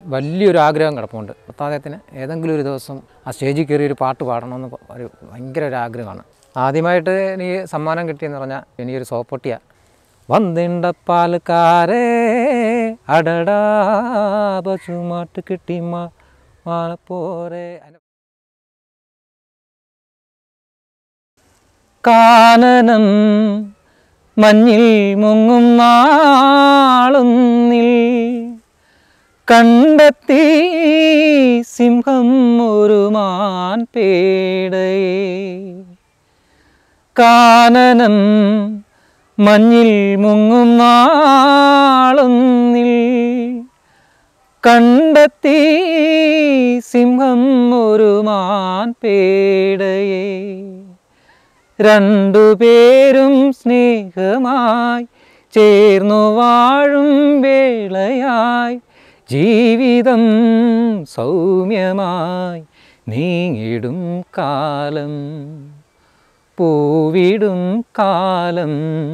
വലിയൊരു ആഗ്രഹം കിടപ്പുണ്ട് അദ്ദേഹത്തിന് ഏതെങ്കിലും ഒരു ദിവസം ആ സ്റ്റേജിൽ കയറി ഒരു പാട്ട് പാടണമെന്ന് പ- ഒരു ഭയങ്കര ഒരു ആഗ്രഹമാണ് ആദ്യമായിട്ട് എനിക്ക് സമ്മാനം കിട്ടിയെന്ന് പറഞ്ഞാൽ എനിക്കൊരു സോപ്പൊട്ടിയാണ് വന്നിണ്ടപ്പാൽക്കാരേ അടടാ പശുമാട്ട് കിട്ടി മാലപ്പോരെ കാനനം മഞ്ഞിൽ മുങ്ങും നാളൊന്നിൽ കണ്ടെത്തി സിംഹം ഒരു മാൻ പേടയെ കാനനം മഞ്ഞിൽ മുങ്ങും നാളൊന്നിൽ കണ്ടെത്തി സിംഹം ഒരു മാൻ പേടയെ രണ്ടുപേരും സ്നേഹമായി ചേർന്നു വാഴും വേളയായി ജീവിതം സൗമ്യമായി നീങ്ങിടും കാലം പൂവിടും കാലം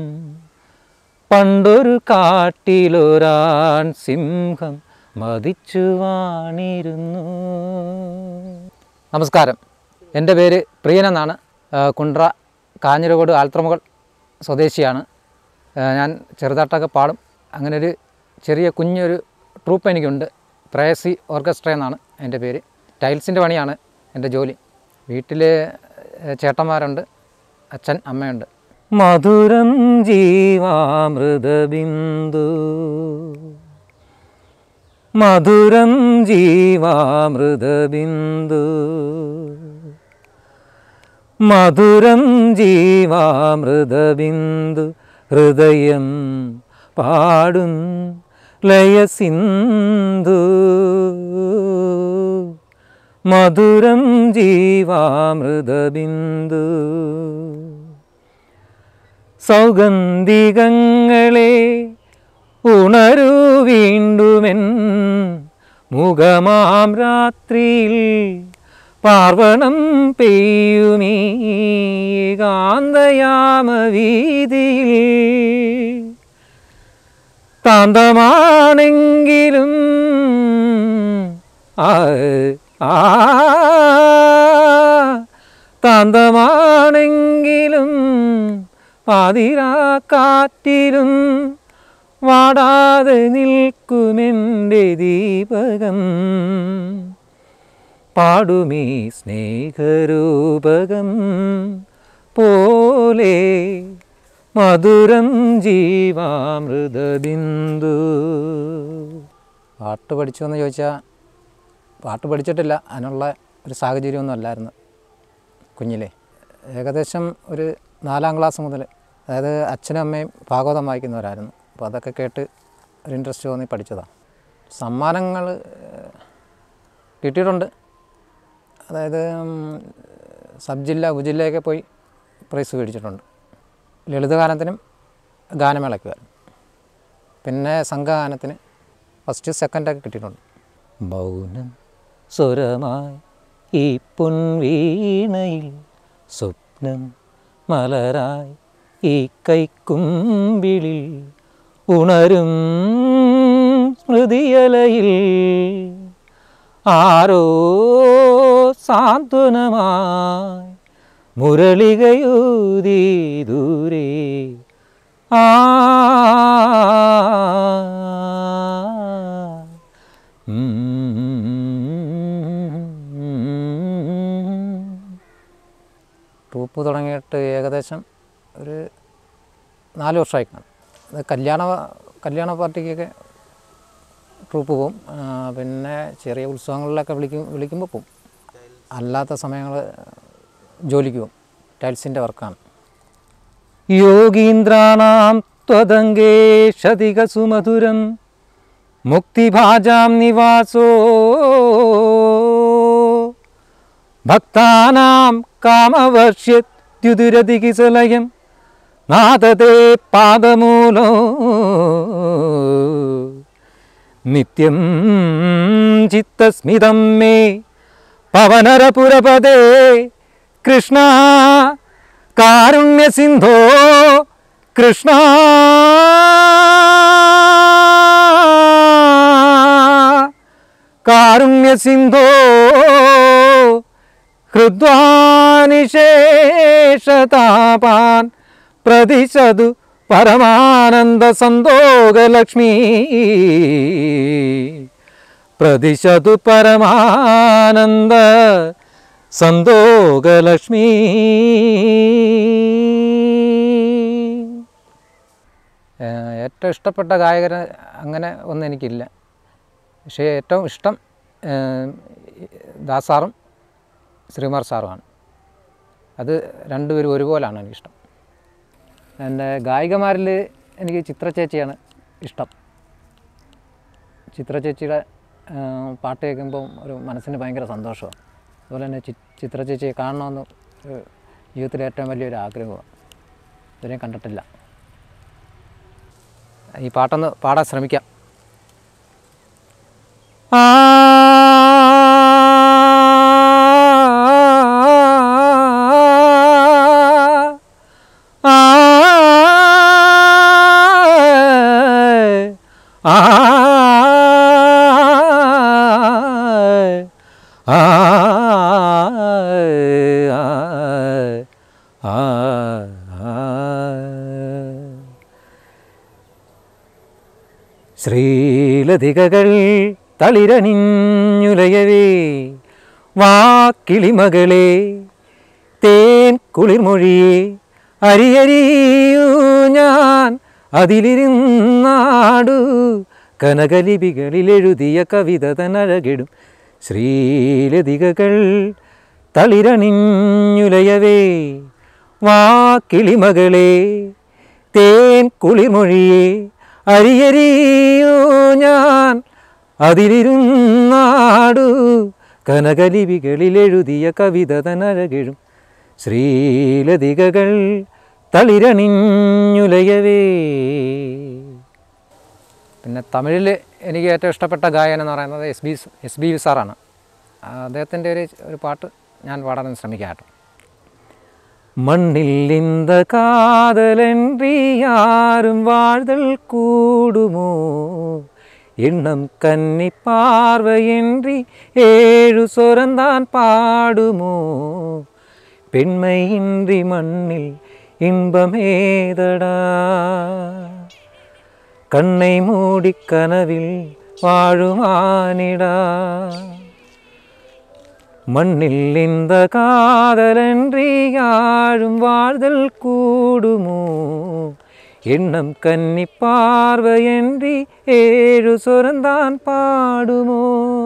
പണ്ടൊരു കാട്ടിലൊരാൺ സിംഹം മതിച്ചു വാണിരുന്നു നമസ്കാരം എൻ്റെ പേര് പ്രിയനെന്നാണ് ആ, കുണ്ട്ര കാഞ്ഞിരകോട് ആൽത്രമുകൾ സ്വദേശിയാണ് ആ, ഞാൻ ചെറുതാട്ടൊക്കെ പാടും അങ്ങനെ ഒരു ചെറിയ കുഞ്ഞൊരു ട്രൂപ്പ് എനിക്കുണ്ട് പ്രേസി ഓർക്കസ്ട്ര എന്നാണ് എൻ്റെ പേര് ടൈൽസിൻ്റെ പണിയാണ് എൻ്റെ ജോലി വീട്ടിൽ ചേട്ടന്മാരുണ്ട് അച്ഛൻ അമ്മയുണ്ട് മധുരം ജീവാമൃതബിന്ദു മധുരം ജീവാമൃതബിന്ദു മധുരം ജീവാമൃതബിന്ദു ഹൃദയം പാടും ലയസിന്ധു മധുരം ജീവാമൃതബിന്ദു സൗഗന്ധികങ്ങളെ ഉണരൂ വീണ്ടുമെൻ മുഖമാം രാത്രിയിൽ പാർവണം പെയ്യുമീ കാന്തയാമവീതിയിൽ താന്തമാണെങ്കിലും ആ ആ താന്തമാണെങ്കിലും പാതിരാക്കാറ്റിലും വാടാതെ നിൽക്കുമെൻ്റെ ദീപകം പാടുമീ സ്നേഹരൂപകം പോലെ മധുരം ജീവാമൃതബിന്ദു പാട്ട് പഠിച്ചു എന്ന് ചോദിച്ചാൽ പാട്ട് പഠിച്ചിട്ടില്ല അതിനുള്ള ഒരു സാഹചര്യമൊന്നും അല്ലായിരുന്നു കുഞ്ഞിലെ ഏകദേശം ഒരു നാലാം ക്ലാസ് മുതൽ അതായത് അച്ഛനും അമ്മയും ഭാഗവതം വായിക്കുന്നവരായിരുന്നു അപ്പോൾ അതൊക്കെ കേട്ട് ഒരു ഇൻട്രസ്റ്റ് തോന്നി പഠിച്ചതാണ് സമ്മാനങ്ങൾ കിട്ടിയിട്ടുണ്ട് അതായത് ഉം, സബ് ജില്ല ഉപജില്ലയൊക്കെ പോയി പ്രൈസ് മേടിച്ചിട്ടുണ്ട് ലളിതഗാനത്തിനും ഗാനമേളയ്ക്കുമായിരുന്നു പിന്നെ സംഘഗാനത്തിന് ഫസ്റ്റ് സെക്കൻഡൊക്കെ കിട്ടിയിട്ടുണ്ട് മൗനം സ്വരമായി ഈ പൊൻവീണയിൽ സ്വപ്നം മലരായി ഈ കൈക്കുമ്പിളിൽ ഉണരും സ്മൃതിയലയിൽ ആരോ സാന്ത്വനമായി മുരളികയൂതി ദൂരെ ആ ട്രൂപ്പ് തുടങ്ങിയിട്ട് ഏകദേശം ഒരു നാല് വർഷമായി കാണും അത് കല്യാണ കല്യാണ പാർട്ടിക്കൊക്കെ ട്രൂപ്പ് പോവും ആ, പിന്നെ ചെറിയ ഉത്സവങ്ങളിലൊക്കെ വിളിക്കും വിളിക്കുമ്പോൾ പോവും അല്ലാത്ത സമയങ്ങൾ ജോലിക്ക് പോവും ടൈൽസിൻ്റെ വർക്കാണ് യോഗീന്ദ്രാണാം ത്വതങ്കേഷധിക സുമധുരം മുക്തിഭാജാം നിവാസോ ഭക്താനാം കാമവർഷ്യദ്യുതിരതികിസലയം നാദതേ പാദമൂലോ നിത്യം ചിത്തസ്മിതം മേ പവനരപുരപദേ കൃഷ്ണ കാരുണ്യസിന്ധോ കൃഷ്ണ കാരുണ്യസിന്ധോ ഹൃദ്വാനിശേഷതാപാൻ പ്രതിശതു പരമാനന്ദ സന്തോകലക്ഷ്മി പ്രതിശതു പരമാനന്ദ സന്തോകലക്ഷ്മി ഏഹ് ഏറ്റവും ഇഷ്ടപ്പെട്ട ഗായകർ അങ്ങനെ ഒന്നും എനിക്കില്ല പക്ഷേ ഏറ്റവും ഇഷ്ടം ഏഹ് ദാസാറും ശ്രീകുമാർ സാറുമാണ് അത് രണ്ടുപേരും ഒരുപോലാണ് എനിക്കിഷ്ടം എൻ്റെ ഗായികമാരിൽ എനിക്ക് ചിത്ര ചേച്ചിയാണ് ഇഷ്ടം ചിത്ര ചേച്ചിയുടെ ഏഹ് പാട്ട് കേൾക്കുമ്പം ഒരു മനസ്സിന് ഭയങ്കര സന്തോഷമാണ് അതുപോലെ തന്നെ ചി ചിത്ര ചേച്ചിയെ കാണണമെന്ന് ഒരു ജീവിതത്തിലെ ഏറ്റവും വലിയൊരു ആഗ്രഹമാണ് ഇതുവരെയും കണ്ടിട്ടില്ല ഈ പാട്ടൊന്ന് പാടാൻ ശ്രമിക്കാം ആ ആ ശ്രീലതികകൾ തളിരണിഞ്ഞുലയവേ വാക്കിളിമകളെ തേൻ കുളിർമൊഴിയെ അരിയരിയൂ ഞാൻ അതിലിരുന്നാടു കനകലിപികളിലെഴുതിയ കവിത തനഴകിടും ശ്രീലതികകൾ തളിരണിഞ്ഞുലയവേ വാക്കിളിമകളെ തേൻ കുളിർമൊഴിയെ അരിയരിയൂ ഞാൻ അതിലിരുന്നാടു കനകലിപികളിലെഴുതിയ കവിത തനഴകിഴും ശ്രീലതികകൾ തളിരണിഞ്ഞുലയവേ പിന്നെ തമിഴിൽ എനിക്ക് ഏറ്റവും ഇഷ്ടപ്പെട്ട ഗായകൻ എന്ന് പറയുന്നത് എസ് ബി എസ് ബി സാറാണ് അദ്ദേഹത്തിൻ്റെ ഒരു ഒരു പാട്ട് ഞാൻ പാടാൻ ശ്രമിക്കാം കേട്ടോ மண்ணில் இந்த காதலன்றி யாரும் வாழ்தல் கூடுமோ எண்ணம் கன்னி பார்வையின்றி ஏழு சொரந்தான் பாடுமோ பெண்மையின்றி மண்ணில் இன்பமேதடா கண்ணை மூடி கனவில் வாழுமானிடா மண்ணில் இந்த காதலன்றி யாழும் வாழ்தல் கூடுமோ എണ്ണം കന്നി പാർവയன்றി ഏഴു സ്വരന്താൻ പാടുമോ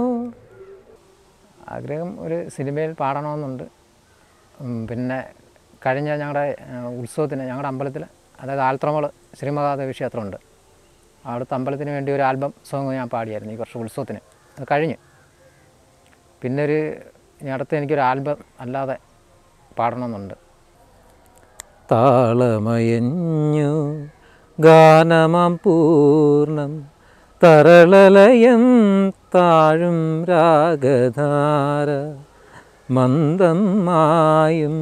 ആഗ്രഹം ഒരു സിനിമയിൽ പാടണമെന്നുണ്ട് ഉം, പിന്നെ കഴിഞ്ഞ ഞങ്ങളുടെ ഏഹ്, ഉത്സവത്തിന് ഞങ്ങളുടെ അമ്പലത്തിൽ അതായത് ആൽത്രമോൾ ശ്രീമഹാദേവി ക്ഷേത്രമുണ്ട് അവിടുത്തെ അമ്പലത്തിന് വേണ്ടി ഒരു ആൽബം സോങ് ഞാൻ പാടിയായിരുന്നു ഈ വർഷം ഉത്സവത്തിന് അത് കഴിഞ്ഞ് പിന്നെ ഒരു ഇനി അടുത്ത് എനിക്കൊരു ആൽബം അല്ലാതെ പാടണമെന്നുണ്ട് താളമയഞ്ഞു ഗാനമാം പൂർണ്ണം തരളലയം താഴും രാഗധാര മന്ദം മായും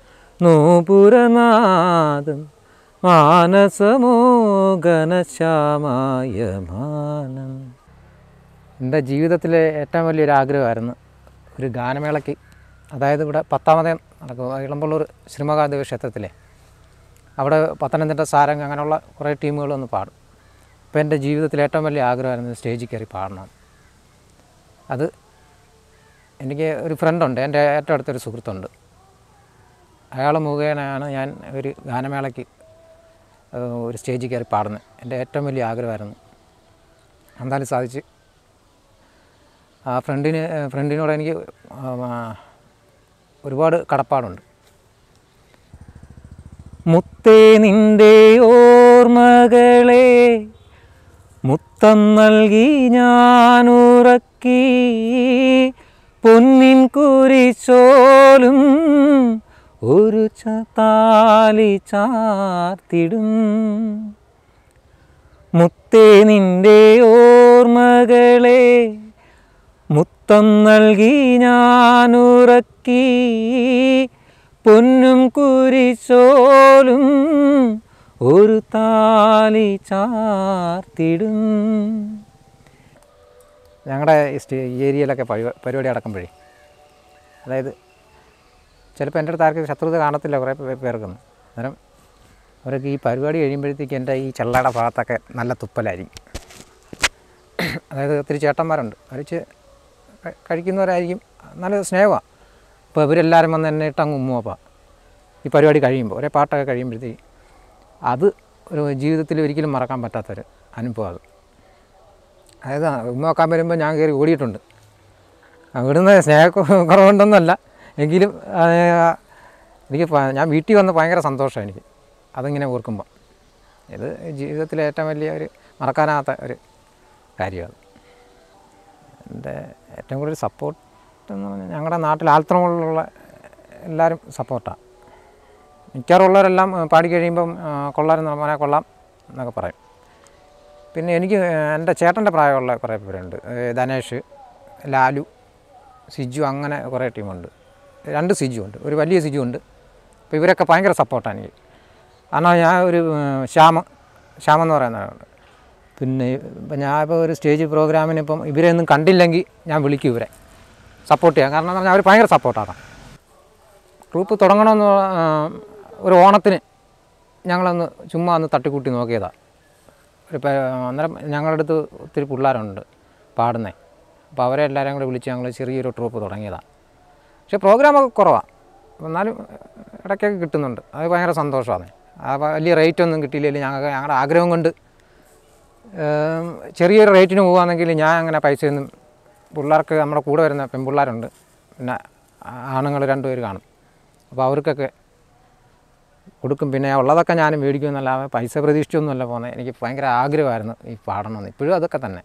നൂപുരനാദം മാനസമോ ഘനശ്യാമായ മാനം എൻ്റെ ജീവിതത്തിലെ ഏറ്റവും വലിയൊരു ആഗ്രഹമായിരുന്നു ഒരു ഗാനമേളയ്ക്ക് അതായത് ഇവിടെ പത്താമതേ നടക്കും ഇളമ്പള്ളൂർ ശ്രീമഹാദേവ ക്ഷേത്രത്തിലെ അവിടെ പത്തനംതിട്ട സാരംഗ് അങ്ങനെയുള്ള കുറേ ടീമുകൾ വന്ന് പാടും അപ്പോൾ എൻ്റെ ജീവിതത്തിലെ ഏറ്റവും വലിയ ആഗ്രഹമായിരുന്നു സ്റ്റേജിൽ കയറി പാടണം അത് എനിക്ക് ഒരു ഫ്രണ്ടുണ്ട് എൻ്റെ ഏറ്റവും അടുത്തൊരു സുഹൃത്തുണ്ട് അയാൾ മുഖേനയാണ് ഞാൻ ഒരു ഗാനമേളയ്ക്ക് ഏഹ്, ഒരു സ്റ്റേജിൽ കയറി പാടുന്നത് എൻ്റെ ഏറ്റവും വലിയ ആഗ്രഹമായിരുന്നു എന്തായാലും സാധിച്ച് ആ ഫ്രണ്ടിന് ഫ്രണ്ടിനോട് എനിക്ക് ആ, ഒരുപാട് കടപ്പാടുണ്ട് മുത്തേ നിൻ്റെ ഓർമ്മകളെ മുത്തം നൽകി ഞാൻ ഉറക്കി പൊന്നിൻ കുരിശോലും ഒരു ച- താലി ചാർത്തിടും മുത്തേ നിൻ്റെ ഓർമ്മകളെ മുത്തം നൽകി ഞാൻ ഉറക്കി പൊന്നും കുരിശോലും ഒരു താലി ചാർത്തിടും ഞങ്ങളുടെ ഈ സ്റ്റേ ഈ ഏരിയയിലൊക്കെ പരിപാ പരിപാടി നടക്കുമ്പോഴേ അതായത് ചിലപ്പോൾ എൻ്റെ അടുത്ത് ആർക്കും ശത്രുത കാണത്തില്ല കുറേ പേ- പേർക്കൊന്നും അന്നേരം അവരൊക്കെ ഈ പരിപാടി കഴിയുമ്പോഴത്തേക്ക് എൻ്റെ ഈ ചെള്ളയുടെ ഭാഗത്തൊക്കെ നല്ല തുപ്പലായിരിക്കും അതായത് ഒത്തിരി ചേട്ടന്മാരുണ്ട് അവർ ചെ- ക- കഴിക്കുന്നവരായിരിക്കും നല്ല സ്നേഹമാണ് അപ്പോൾ ഇവരെല്ലാവരും വന്ന് എന്നെ ഇട്ട് അങ്ങ് ഉമ്മുവപ്പം ഈ പരിപാടി കഴിയുമ്പോൾ ഒരേ പാട്ടൊക്കെ കഴിയുമ്പോഴത്തേക്ക് അത് ഒരു ജീവിതത്തിൽ ഒരിക്കലും മറക്കാൻ പറ്റാത്തൊരു അനുഭവം അത് അതായത് ഉമ്മ വെക്കാൻ വരുമ്പോൾ ഞാൻ കയറി ഓടിയിട്ടുണ്ട് അവിടുന്ന് സ്നേഹക്കുറവുണ്ടെന്നല്ല എങ്കിലും ആ, എനിക്ക് പ- ഞാൻ വീട്ടിൽ വന്ന് ഭയങ്കര സന്തോഷമാണ് എനിക്ക് അതിങ്ങനെ ഓർക്കുമ്പോൾ ഇത് ജീവിതത്തിലെ ഏറ്റവും വലിയ ഒരു മറക്കാനാകാത്ത ഒരു കാര്യമാണ് എൻ്റെ ഏറ്റവും കൂടുതൽ സപ്പോർട്ട് എന്ന് പറഞ്ഞാൽ ഞങ്ങളുടെ നാട്ടിൽ ആൽത്രമുള്ള എല്ലാവരും സപ്പോർട്ടാണ് മിക്കവാറുള്ളവരെല്ലാം ആ, പാടി കഴിയുമ്പം ആ, കൊള്ളാമെന്ന് മോനെ കൊള്ളാം എന്നൊക്കെ പറയും പിന്നെ എനിക്ക് എൻ്റെ ചേട്ടൻ്റെ പ്രായമുള്ള കുറേ പേരുണ്ട് ഏ, ധനേഷ് ലാലു സിജു അങ്ങനെ കുറേ ടീമുണ്ട് രണ്ട് സിജു ഉണ്ട് ഒരു വലിയ സിജു ഉണ്ട് അപ്പോൾ ഇവരൊക്കെ ഭയങ്കര സപ്പോർട്ടാണ് എനിക്ക് കാരണം ഞാൻ ഒരു ഏർ, ശ്യാമ് ശ്യാമെന്ന് പറയുന്ന ആളുണ്ട് പിന്നെ ഇപ്പം ഞാൻ ഇപ്പോൾ ഒരു സ്റ്റേജ് പ്രോഗ്രാമിന് ഇപ്പം ഇവരെ ഒന്നും കണ്ടില്ലെങ്കിൽ ഞാൻ വിളിക്കും ഇവരെ സപ്പോർട്ട് ചെയ്യാം കാരണം എന്ന് പറഞ്ഞാൽ അവർ ഭയങ്കര സപ്പോർട്ടാണ് ട്രൂപ്പ് തുടങ്ങണമെന്ന് ആ, ഒരു ഓണത്തിന് ഞങ്ങളൊന്ന് ചുമ്മാ ഒന്ന് തട്ടിക്കൂട്ടി നോക്കിയതാണ് ഒരു പ- അന്നേരം ഞങ്ങളുടെ അടുത്ത് ഒത്തിരി പിള്ളേരുണ്ട് പാടുന്നേ അപ്പോൾ അവരെ എല്ലാവരും കൂടെ വിളിച്ച് ഞങ്ങൾ ചെറിയൊരു ട്രൂപ്പ് തുടങ്ങിയതാണ് പക്ഷേ പ്രോഗ്രാമൊക്കെ കുറവാണ് എന്നാലും ഇടയ്ക്കൊക്കെ കിട്ടുന്നുണ്ട് അത് ഭയങ്കര സന്തോഷമാണ് ആ വലിയ റേറ്റ് ഒന്നും കിട്ടിയില്ലെങ്കിൽ ഞങ്ങൾക്ക് ഞങ്ങളുടെ ആഗ്രഹം കൊണ്ട് ഏം, ചെറിയൊരു റേറ്റിന് പോകുകയാണെങ്കിൽ ഞാൻ അങ്ങനെ പൈസയൊന്നും പിള്ളേർക്ക് നമ്മുടെ കൂടെ വരുന്ന പെൺപിള്ളേരുണ്ട് പിന്നെ ആണുങ്ങൾ രണ്ടുപേർ കാണും അപ്പോൾ അവർക്കൊക്കെ കൊടുക്കും പിന്നെ ഉള്ളതൊക്കെ ഞാനും മേടിക്കുമെന്നല്ലാതെ പൈസ പ്രതീക്ഷിച്ചൊന്നുമല്ല പോകുന്നത് എനിക്ക് ഭയങ്കര ആഗ്രഹമായിരുന്നു ഈ പാടണമെന്ന് ഇപ്പോഴും അതൊക്കെ തന്നെ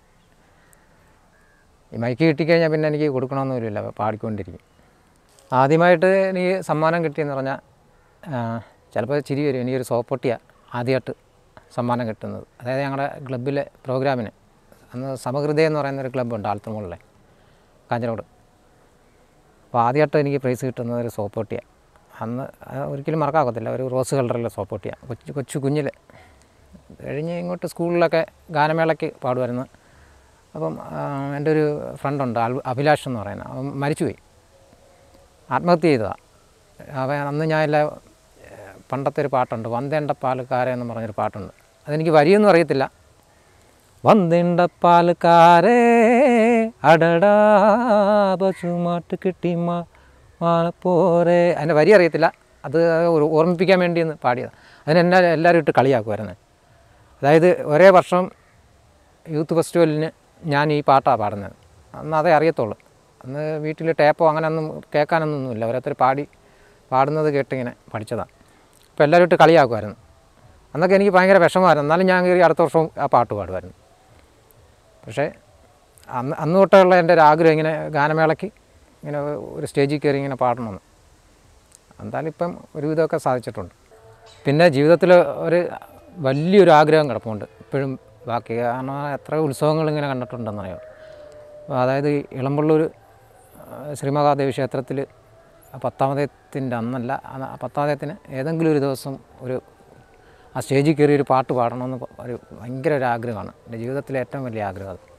ഈ മൈക്ക് കിട്ടിക്കഴിഞ്ഞാൽ പിന്നെ എനിക്ക് കൊടുക്കണമെന്നൊന്നുമില്ല പാടിക്കൊണ്ടിരിക്കും ആദ്യമായിട്ട് എനിക്ക് സമ്മാനം കിട്ടിയെന്ന് പറഞ്ഞാൽ ചിലപ്പോൾ ചിരി വരും എനിക്കൊരു സോപ്പൊട്ടിയാണ് ആദ്യമായിട്ട് സമ്മാനം കിട്ടുന്നത് അതായത് ഞങ്ങളുടെ ക്ലബ്ബിലെ പ്രോഗ്രാമിന് അന്ന് സമഹൃദയം എന്ന് പറയുന്നൊരു ക്ലബ്ബുണ്ട് ആൽത്തമുകളിലെ കാഞ്ഞിരോട് അപ്പോൾ ആദ്യമായിട്ട് എനിക്ക് പ്രൈസ് കിട്ടുന്നത് ഒരു സോപ്പൊട്ടിയാണ് അന്ന് അത് ഒരിക്കലും മറക്കാക്കത്തില്ല ഒരു റോസ് കളറിലെ സോപ്പൊട്ടിയാണ് കൊച്ചു കൊച്ചു കുഞ്ഞിൽ കഴിഞ്ഞ് ഇങ്ങോട്ട് സ്കൂളിലൊക്കെ ഗാനമേളയ്ക്ക് പാടുമായിരുന്നു അപ്പം ആ, എൻ്റെ ഒരു ഫ്രണ്ടുണ്ട് അൽ അഭിലാഷ് എന്ന് പറയുന്നത് അവൻ മരിച്ചുപോയി ആത്മഹത്യ ചെയ്തതാണ് അവൻ അന്ന് ഞാൻ എല്ലാ ഏഹ്, പണ്ടത്തെ ഒരു പാട്ടുണ്ട് വന്തേണ്ട പാലക്കാരെ എന്ന് പറഞ്ഞൊരു പാട്ടുണ്ട് അതെനിക്ക് വരിയൊന്നും അറിയത്തില്ല വന്തേണ്ട പാലക്കാരെ അടടാ ബസുമാട്ട് കിട്ടി പോരെ അതിൻ്റെ വരി അറിയത്തില്ല അത് ഒരു ഓർമ്മിപ്പിക്കാൻ വേണ്ടി ഒന്ന് പാടിയത് അതിന് എന്നെ എല്ലാവരും ഇട്ട് കളിയാക്കുമായിരുന്നു അതായത് ഒരേ വർഷം യൂത്ത് ഫെസ്റ്റിവലിന് ഞാൻ ഈ പാട്ടാണ് പാടുന്നത് അന്ന് അതേ അറിയത്തുള്ളൂ അന്ന് വീട്ടിൽ ടേപ്പോ അങ്ങനെയൊന്നും കേൾക്കാനൊന്നുമില്ല ഓരോരുത്തർ പാടി പാടുന്നത് കേട്ടിങ്ങനെ പഠിച്ചതാണ് അപ്പോൾ എല്ലാവരും ഇട്ട് കളിയാക്കുമായിരുന്നു അന്നൊക്കെ എനിക്ക് ഭയങ്കര വിഷമമായിരുന്നു എന്നാലും ഞാൻ കയറി അടുത്ത വർഷവും ആ പാട്ട് പാടുമായിരുന്നു പക്ഷേ അന്ന് അന്ന് തൊട്ടുള്ള എൻ്റെ ഒരു ആഗ്രഹം ഇങ്ങനെ ഗാനമേളയ്ക്ക് ഇങ്ങനെ ഒരു സ്റ്റേജിൽ കയറി ഇങ്ങനെ പാടണമെന്ന് എന്തായാലും ഇപ്പം ഒരുവിധമൊക്കെ സാധിച്ചിട്ടുണ്ട് പിന്നെ ജീവിതത്തിൽ ഒരു വലിയൊരു ആഗ്രഹം കിടപ്പുണ്ട് ഇപ്പോഴും ബാക്കി കാരണം എത്ര ഉത്സവങ്ങൾ ഇങ്ങനെ കണ്ടിട്ടുണ്ടെന്നറിയോ അതായത് ഈ ഇളമ്പള്ളൂർ ശ്രീമഹാദേവി ക്ഷേത്രത്തിൽ പത്താമതയത്തിൻ്റെ അന്നല്ല അന്ന് ആ പത്താമതയത്തിന് ഏതെങ്കിലും ഒരു ദിവസം ഒരു ആ സ്റ്റേജിൽ കയറി ഒരു പാട്ട് പാടണമെന്ന് ഒരു ഭയങ്കര ഒരു ആഗ്രഹമാണ് എൻ്റെ ജീവിതത്തിലെ ഏറ്റവും വലിയ ആഗ്രഹം അത്